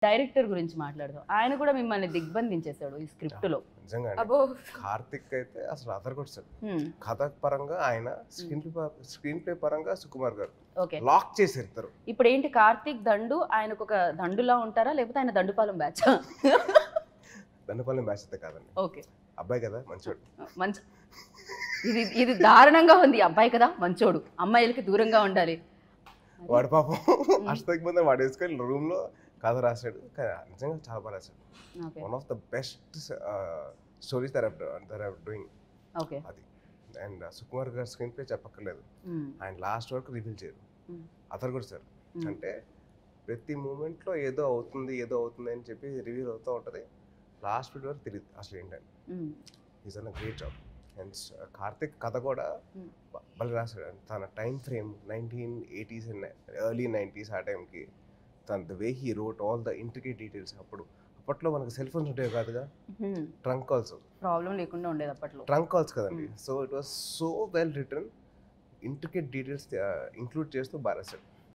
Director గురించి మాట్లాడదాం ఆయన కూడా మిమ్మల్ని దిగ్బంధించేశాడు ఈ స్క్రిప్ట్ లో నిజంగా అబ్బో కార్తిక్ అయితే అసలు అదర్ కొట్టాడు హ్మ్, కథ పరంగా ఆయన స్క్రీన్ ప్లే స్క్రీన్ ప్లే పరంగా సుకుమార్ గారు ఓకే లాక్ చేసారు ఇద్దరు ఇప్పుడు ఏంటి కార్తీక్ దండు ఆయనకు ఒక దండులా ఉంటారా లేకపోతే ఆయన దండుపాలెం బ్యాచ్ దండపల్లి మ్యాచ్ అయితే కాదండి ఓకే అబ్బాయి కదా మంచివాడు మంచి ఇది ఇది దారుణంగా ఉంది అబ్బాయి కదా మంచోడు అమ్మాయిలకి దూరంగా ఉండాలి వాడు పాపం అష్టకి ముందు వాడు వేసుకొని రూమ్ లో కథ రాశాడు కానీ నిజంగా చాలా బాగా రాశాడు okay one of the best stories they're they're doing okay అది అండ్ సుకుమార్ గారు స్క్రీన్ ప్లే చెప్పక్కర్లేదు హ్మ్, ఆయన లాస్ట్ వరకు రివీల్ చేయరు Hmm. అతను కూడా సార్ Hmm. అంటే ప్రతి మూమెంట్లో ఏదో అవుతుంది ఏదో అవుతుంది అని చెప్పి రివీల్ అవుతూ ఉంటుంది లాస్ట్ వీడియో వరకు తెలియదు అసలు ఏంటని hmm, is an great job and Karthik కథ కూడా Hmm. బ- భలే రాశాడు And తన time frame nineteen eighties and early nineties ఆ టైంకి తన the way he wrote all the intricate details అప్పుడు అప్పట్లో మనకు సెల్ ఫోన్స్ ఉండేవి కాదుగా హ్మ్. ట్రంక్ కాల్స్ ప్రాబ్లం లేకుండా ఉండేది అప్పట్లో ట్రంక్ కాల్స్ కదండి so it was so well written intricate details include చేస్తూ బాగా రాశాడు